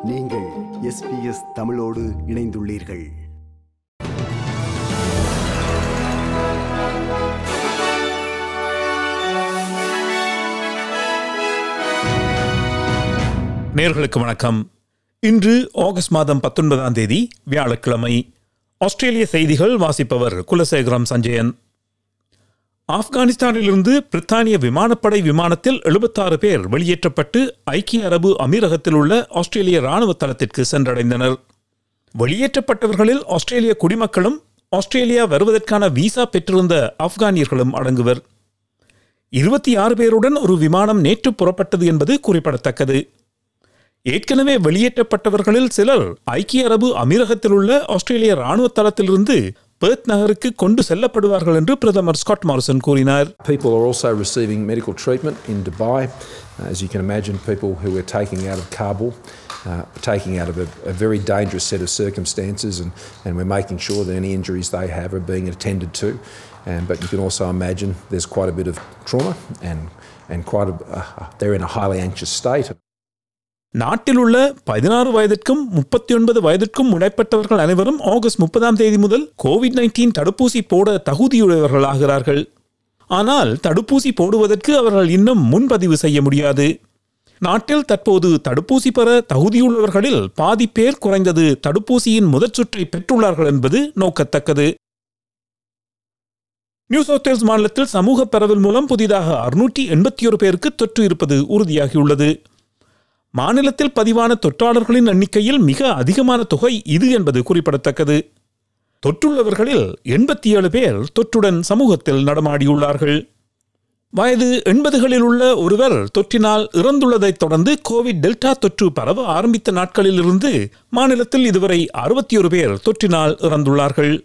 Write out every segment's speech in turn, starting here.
நீங்கள் எஸ்பிஎஸ் தமிழோடு இணைந்துள்ளீர்கள் நேர்களுக்கு வணக்கம் இன்று ஆகஸ்ட் மாதம் பத்தொன்பதாம் தேதி வியாழக்கிழமை ஆஸ்திரேலிய செய்திகள் வாசிப்பவர் குலசேகரம் சஞ்சயன் ஆப்கானிஸ்தானிலிருந்து பிரித்தானிய விமானப்படை விமானத்தில் 76 பேர் வெளியேற்றப்பட்டு ஐக்கிய அரபு அமீரகத்தில் உள்ள ஆஸ்திரேலிய ராணுவ தளத்திற்கு சென்றடைந்தனர் வெளியேற்றப்பட்டவர்களில் ஆஸ்திரேலிய குடிமக்களும் ஆஸ்திரேலியா வருவதற்கான விசா பெற்றிருந்த ஆப்கானியர்களும் அடங்குவர் இருபத்தி ஆறு பேருடன் ஒரு விமானம் நேற்று புறப்பட்டது என்பது குறிப்பிடத்தக்கது ஏற்கனவே வெளியேற்றப்பட்டவர்களில் சிலர் ஐக்கிய அரபு அமீரகத்தில் உள்ள ஆஸ்திரேலிய ராணுவ தளத்திலிருந்து பெர்த் நகருக்கு கொண்டு செல்லப்படுவார்கள் என்று பிரதமர் ஸ்காட் மாரிசன் கூறினார் People are also receiving medical treatment in Dubai. Uh, as you can imagine, people who we're taking out of Kabul, uh, taking out of a, a very dangerous set of circumstances, and, and we're making sure that any injuries they have are being attended to. Um, but you can also imagine there's quite a bit of trauma, and, and quite a, uh, they're in a highly anxious state. நாட்டில் உள்ள பதினாறு வயதிற்கும் முப்பத்தி ஒன்பது வயதிற்கும் இடைப்பட்டவர்கள் அனைவரும் August முப்பதாம் தேதி முதல் Covid nineteen தடுப்பூசி போட தகுதியுடையவர்கள் ஆகிறார்கள் ஆனால் தடுப்பூசி போடுவதற்கு அவர்கள் இன்னும் முன்பதிவு செய்ய முடியாது நாட்டில் தற்போது தடுப்பூசி பெற தகுதியுள்ளவர்களில் பாதி பேர் குறைந்தது தடுப்பூசியின் முதற் சுற்றை பெற்றுள்ளார்கள் என்பது நோக்கத்தக்கது நியூ சவுத் வேல்ஸ் மாநிலத்தில் சமூக பரவல் மூலம் புதிதாக அறுநூற்றி எண்பத்தி ஒரு பேருக்கு தொற்று இருப்பது உறுதியாகியுள்ளது மாநிலத்தில் பதிவான தொற்றாளர்களின் எண்ணிக்கையில் மிக அதிகமான தொகை இது என்பது குறிப்பிடத்தக்கது தொற்றுள்ளவர்களில் எண்பத்தி ஏழு பேர் தொற்றுடன் சமூகத்தில் நடமாடியுள்ளார்கள் வயது எண்பதுகளில் உள்ள ஒருவர் தொற்றினால் இறந்துள்ளதைத் தொடர்ந்து கோவிட் டெல்டா தொற்று பரவ ஆரம்பித்த நாட்களிலிருந்து மாநிலத்தில் இதுவரை அறுபத்தி ஒரு பேர் தொற்றினால் இறந்துள்ளார்கள்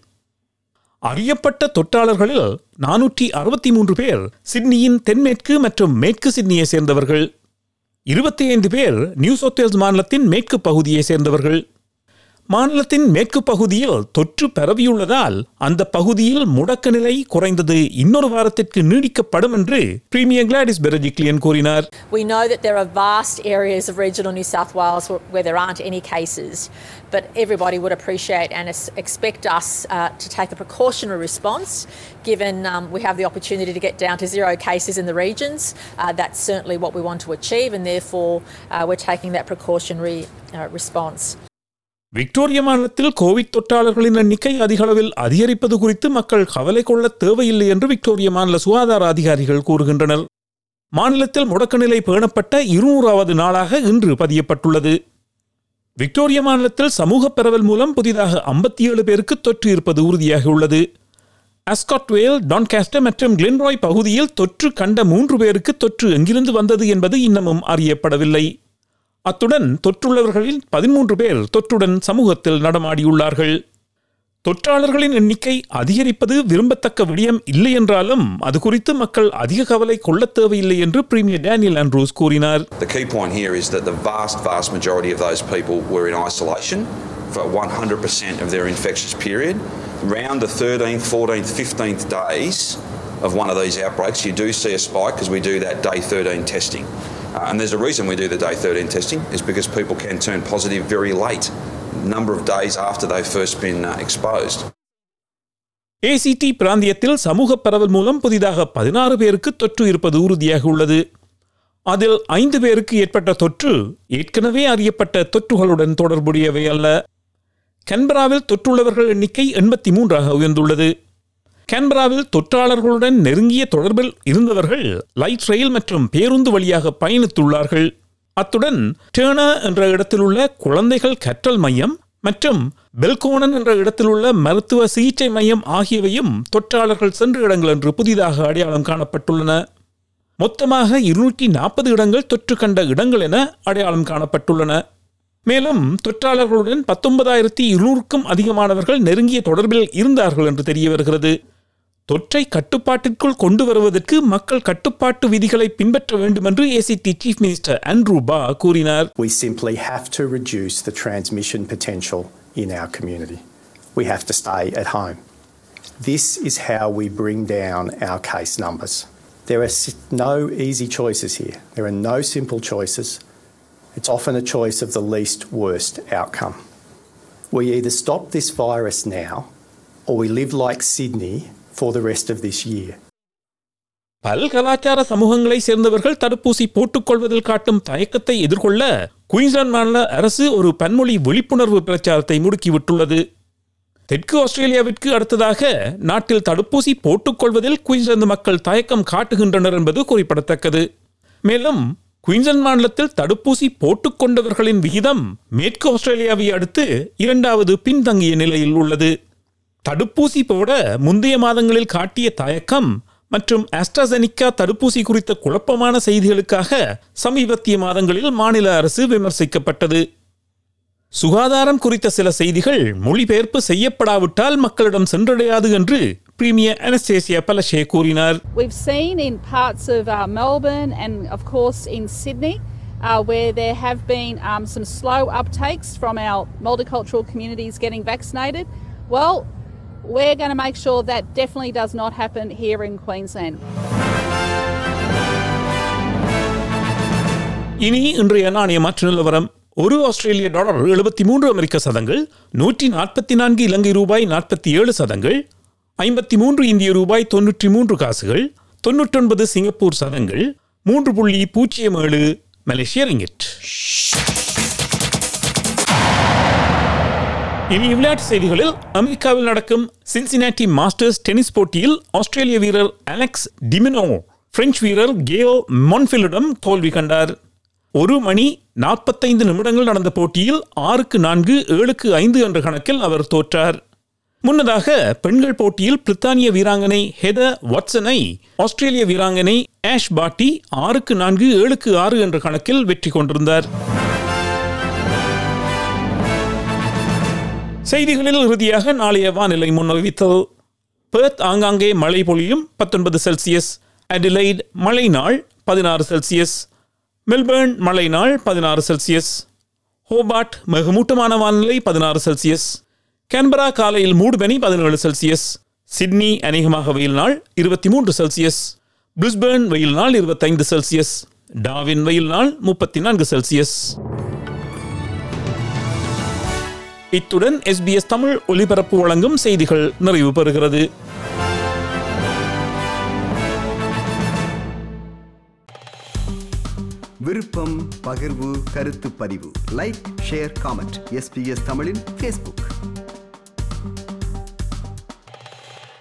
அறியப்பட்ட தொற்றாளர்களில் நானூற்றி அறுபத்தி மூன்று பேர் சிட்னியின் தென்மேற்கு மற்றும் மேற்கு சிட்னியை சேர்ந்தவர்கள் இருபத்தி ஐந்து பேர் நியூ சவுத் வேல்ஸ் மாநிலத்தின் மேற்கு பகுதியை சேர்ந்தவர்கள் மாநிலத்தின் மேற்கு பகுதியில் தொற்று பரவியுள்ளதால் அந்த பகுதியில் முடக்க நிலை குறைந்தது இன்னொரு வாரத்திற்கு நீடிக்கப்படும் என்று பிரீமியர் கிளாடிஸ் பெரஜிக்லியன் கூறினார் We know that there are vast areas of regional New South Wales where, where there aren't any cases, but everybody would appreciate and es- expect us uh, to take a precautionary response given um, we have the opportunity to get down to zero cases in the regions. Uh, that's certainly what we want to achieve, and therefore uh, we're taking that precautionary uh, response. Victoria மாநிலத்தில் Covid தொற்றாளர்களின் எண்ணிக்கை அதிக அளவில் அதிகரிப்பது குறித்து மக்கள் கவலை கொள்ள தேவையில்லை என்று விக்டோரியா மாநில சுகாதார அதிகாரிகள் கூறுகின்றனர் மாநிலத்தில் முடக்க நிலை பேணப்பட்ட இருநூறாவது நாளாக இன்று பதியப்பட்டுள்ளது விக்டோரியா மாநிலத்தில் சமூக பரவல் மூலம் புதிதாக ஐம்பத்தி ஏழு பேருக்கு தொற்று இருப்பது உறுதியாகியுள்ளது அஸ்காட்வேல் டான்காஸ்டர் மற்றும் கிளென்ராய் பகுதியில் தொற்று கண்ட மூன்று பேருக்கு தொற்று எங்கிருந்து வந்தது என்பது இன்னமும் அறியப்படவில்லை அத்துடன் தொற்றுள்ளவர்களில் பதிமூன்று பேர் தொற்றுடன் சமூகத்தில் நடமாடியுள்ளார்கள் தொற்றாளர்களின் எண்ணிக்கை அதிகரிப்பது விரும்பத்தக்க விடயம் இல்லை என்றாலும் அது குறித்து மக்கள் அதிக கவலை கொள்ளத் தேவையில்லை என்று பிரீமியர் டேனியல் ஆண்ட்ரூஸ் கூறினார் The key point here is that the vast, vast majority of those people were in isolation for 100% of their infectious period. Around the 13th, 14th, 15th days of one of these outbreaks, you do see a spike because we do that day 13 testing. Uh, and there's a reason we do the day 13 testing is because people can turn positive very late, number of days after they've first been uh, exposed. ACT பிராந்தியத்தில் சமூக பரவல் மூலம் புதிதாக பதினாறு பேருக்கு தொற்று இருப்பது உறுதியாகியுள்ளது அதில் ஐந்து பேருக்கு ஏற்பட்ட தொற்று ஏற்கனவே அறியப்பட்ட தொற்றுகளுடன் தொடர்புடையவை அல்ல கன்பராவில் தொற்றுள்ளவர்கள் எண்ணிக்கை எண்பத்தி மூன்றாக உயர்ந்துள்ளது கேன்பராவில் தொற்றாளர்களுடன் நெருங்கிய தொடர்பில் இருந்தவர்கள் லைட் ரயில் மற்றும் பேருந்து வழியாக பயணித்துள்ளார்கள் அத்துடன் டேர்னா என்ற இடத்தில் உள்ள குழந்தைகள் கற்றல் மையம் மற்றும் பெல்கோனன் என்ற இடத்தில் உள்ள மருத்துவ சிகிச்சை மையம் ஆகியவையும் தொற்றாளர்கள் சென்ற இடங்கள் என்று புதிதாக அடையாளம் காணப்பட்டுள்ளன மொத்தமாக இருநூற்றி நாற்பது இடங்கள் தொற்று கண்ட இடங்கள் என அடையாளம் காணப்பட்டுள்ளன மேலும் தொற்றாளர்களுடன் பத்தொன்பதாயிரத்தி இருநூறுக்கும் அதிகமானவர்கள் நெருங்கிய தொடர்பில் இருந்தார்கள் என்று தெரிய வருகிறது தொற்றை கட்டுப்பாட்டிற்குள் கொண்டு வருவதற்கு மக்கள் கட்டுப்பாட்டு விதிகளை பின்பற்ற வேண்டும் என்று ஏசிடி சீஃப் மினிஸ்டர் ஆண்ட்ரூ பா கூறினார் We simply have to reduce the transmission potential in our community. We have to stay at home. This is how we bring down our case numbers. There are s- no easy choices here. There are no simple choices. It's often a choice of the least worst outcome. We either stop this virus now or we live like Sydney for the rest of this year. பல் கலாச்சார சமூகங்களை சேர்ந்தவர்கள் தடுப்பூசி போட்டுக்கொள்வதில் காட்டும் தயக்கத்தை எதிர்கொள்ள Queensland மாநில அரசு ஒரு பன்மொழி விழிப்புணர்வு பிரச்சாரத்தை முடுக்கிவிட்டுள்ளது தெற்கு ஆஸ்திரேலியாவிற்கு அடுத்ததாக நாட்டில் தடுப்பூசி போட்டுக்கொள்வதில் குயின்ஸ்லாந்து மக்கள் தயக்கம் காட்டுகின்றனர் என்பது குறிப்பிடத்தக்கது மேலும் குயின்ஸ்லாந்து மாநிலத்தில் தடுப்பூசி போட்டுக்கொண்டவர்களின் விகிதம் மேற்கு ஆஸ்திரேலியாவை அடுத்து இரண்டாவது பின்தங்கிய நிலையில் உள்ளது தடுப்பூசி போட முந்தைய மாதங்களில் காட்டிய தயக்கம் மற்றும் ஆஸ்ட்ராசெனிக்கா தடுப்பூசி குறித்த குழப்பமான செய்திகளுக்காக சமீபத்திய மாதங்களில் மாநில அரசு விமர்சிக்கப்பட்டது சுகாதாரம் குறித்த சில செய்திகள் மொழிபெயர்ப்பு செய்யப்படாவிட்டால் மக்களிடம் சென்றடையாது என்று பிரீமியர் அனஸ்டேசியா பலஷே கூறினார் We've seen in parts of uh, Melbourne and, of course, in Sydney uh, where there have been um, some slow uptakes from our multicultural communities getting vaccinated. Well, we're going to make sure that definitely does not happen here in Queensland. இனி இன்றைய நாணய மாற்று நிலவரம் ஒரு ஆஸ்திரேலிய dollar எழுபத்தி மூன்று அமெரிக்க சதங்கள் நூற்றி நாற்பத்தி நான்கு இலங்கை ரூபாய் நாற்பத்தி ஏழு சதங்கள் ஐம்பத்தி மூன்று இந்திய ரூபாய் தொன்னூற்றி மூன்று காசுகள் தொன்னூற்றொன்பது சிங்கப்பூர் சதங்கள் மூன்று புள்ளி பூஜ்ஜியம் ஏழு மலேசிய ரிங்கிட் இனி விளையாட்டு செய்திகளில் அமெரிக்காவில் நடக்கும் சின்சினாட்டி மாஸ்டர்ஸ் டென்னிஸ் போட்டியில் ஆஸ்திரேலிய வீரர் அலெக்ஸ் டிமினோ பிரெஞ்சு வீரர் கேயோ மொன்ஃபிலிடம் தோல்வி கண்டார் ஒரு மணி நாற்பத்தைந்து நிமிடங்கள் நடந்த போட்டியில் ஆறுக்கு நான்கு ஏழுக்கு ஐந்து என்ற கணக்கில் அவர் தோற்றார் முன்னதாக பெண்கள் போட்டியில் பிரித்தானிய வீராங்கனை ஹெத வாட்சனை ஆஸ்திரேலிய வீராங்கனை ஆஷ் பாட்டி ஆறுக்கு நான்கு ஏழுக்கு ஆறு என்ற கணக்கில் வெற்றி கொண்டிருந்தார் செய்திகளில் இறுதியாக நாளைய வானிலை முன்னறிவித்தது பெர்த் ஆங்காங்கே மழை பொழியும் பத்தொன்பது செல்சியஸ் அடிலைட் மழை நாள் பதினாறு செல்சியஸ் மெல்பர்ன் மழை நாள் பதினாறு செல்சியஸ் ஹோபார்ட் மிகமூட்டமான வானிலை பதினாறு செல்சியஸ் கேன்பரா காலையில் மூடுபனி பதினேழு செல்சியஸ் சிட்னி அநேகமாக வெயில் நாள் இருபத்தி மூன்று செல்சியஸ் பிரிஸ்பர்ன் வெயில் நாள் இருபத்தைந்து செல்சியஸ் டாவின் வெயில் நாள் முப்பத்தி நான்கு செல்சியஸ் இத்துடன் எஸ்பிஎஸ் தமிழ் ஒலிபரப்பு வழங்கும் செய்திகள் நிறைவு பெறுகிறது விருப்பம் பகிர்வு கருத்து பதிவு லைக் ஷேர் காமெண்ட் எஸ்பிஎஸ் தமிழின் ஃபேஸ்புக்